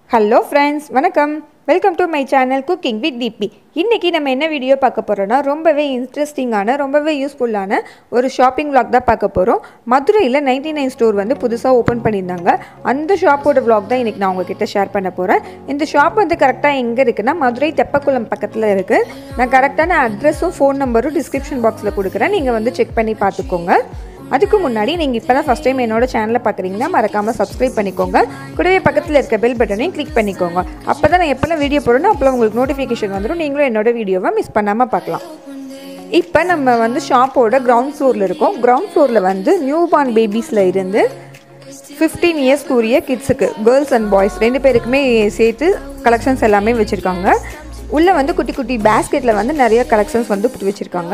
hello friends வணக்கம் welcome to my channel cooking with DP இன்றைக்கி நம்ம என்ன வீடியோ பார்க்க போகிறோன்னா ரொம்பவே இன்ட்ரெஸ்டிங்கான ரொம்பவே யூஸ்ஃபுல்லான ஒரு ஷாப்பிங் vlog தான் பார்க்க போகிறோம் மதுரையில் நைன்டி நைன் ஸ்டோர் வந்து புதுசாக ஓப்பன் பண்ணியிருந்தாங்க அந்த ஷாப்போட vlog தான் இன்றைக்கி நான் உங்ககிட்ட ஷேர் பண்ண போகிறேன் இந்த ஷாப் வந்து கரெக்டாக எங்கே இருக்குன்னா மதுரை தெப்பக்குளம் பக்கத்தில் இருக்குது நான் கரெக்டான அட்ரஸும் ஃபோன் நம்பரும் டிஸ்கிரிப்ஷன் பாக்ஸில் கொடுக்குறேன் நீங்கள் வந்து செக் பண்ணி பார்த்துக்கோங்க அதுக்கு முன்னாடி நீங்கள் இப்போ தான் ஃபஸ்ட் டைம் என்னோட சேனலை பார்க்குறீங்கன்னா மறக்காமல் சப்ஸ்கிரைப் பண்ணிக்கோங்க கூடவே பக்கத்தில் இருக்க பெல் பட்டனையும் கிளிக் பண்ணிக்கோங்க அப்போ தான் நான் எப்போல்லாம் வீடியோ போடணும் அப்போ உங்களுக்கு நோட்டிஃபிகேஷன் வந்துடும் நீங்களும் என்னோட வீடியோவை மிஸ் பண்ணாமல் பார்க்கலாம் இப்போ நம்ம வந்து ஷாப்போட கிரவுண்ட் ஃப்ளோரில் இருக்கோம் கிரவுண்ட் ஃப்ளோரில் வந்து நியூ பார்ன் பேபிஸில் இருந்து ஃபிஃப்டீன் இயர்ஸ்க்குரிய கிட்ஸுக்கு கேர்ள்ஸ் அண்ட் பாய்ஸ் ரெண்டு பேருக்குமே சேர்த்து கலெக்ஷன்ஸ் எல்லாமே வச்சுருக்காங்க உள்ளே வந்து குட்டி குட்டி பேஸ்கெட்டில் வந்து நிறைய கலெக்ஷன்ஸ் வந்து புட்டு வச்சுருக்காங்க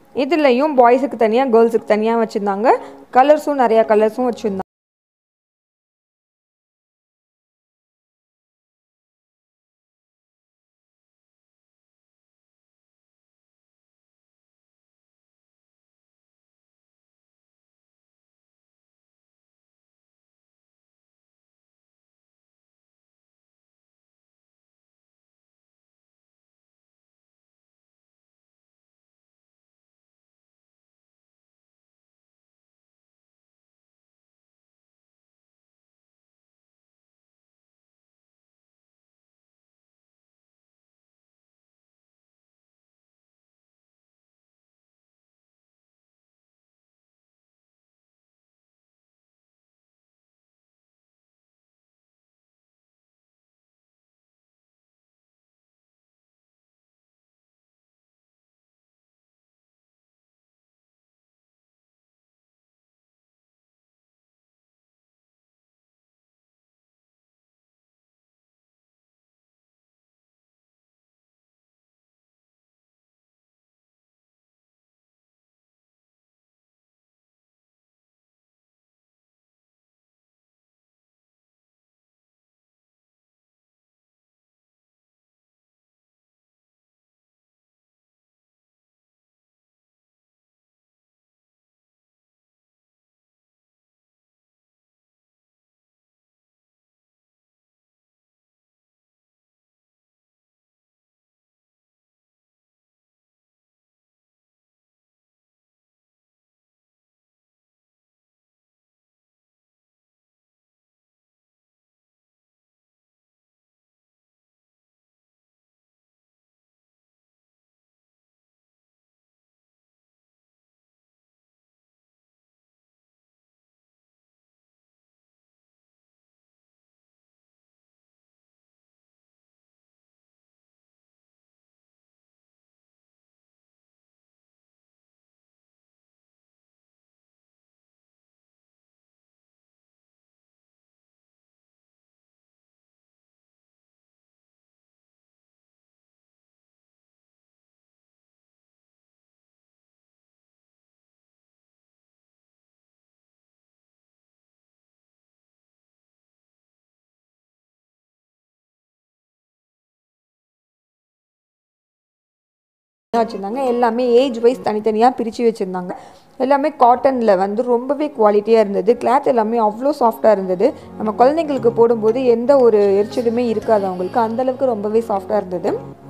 இதுலேயும் பாய்ஸுக்கு தனியாக கேர்ள்ஸுக்கு தனியாக வச்சுருந்தாங்க கலர்ஸும் நிறையா கலர்ஸும் வச்சுருந்தாங்க வச்சுருந்தாங்க எல்லாமே ஏஜ் வைஸ் தனித்தனியாக பிரித்து வச்சுருந்தாங்க எல்லாமே காட்டனில் வந்து ரொம்பவே குவாலிட்டியாக இருந்தது கிளாத் எல்லாமே அவ்வளோ சாஃப்டாக இருந்தது நம்ம குழந்தைங்களுக்கு போடும்போது எந்த ஒரு எரிச்சலுமே இருக்காது அவங்களுக்கு அந்தளவுக்கு ரொம்பவே சாஃப்டாக இருந்தது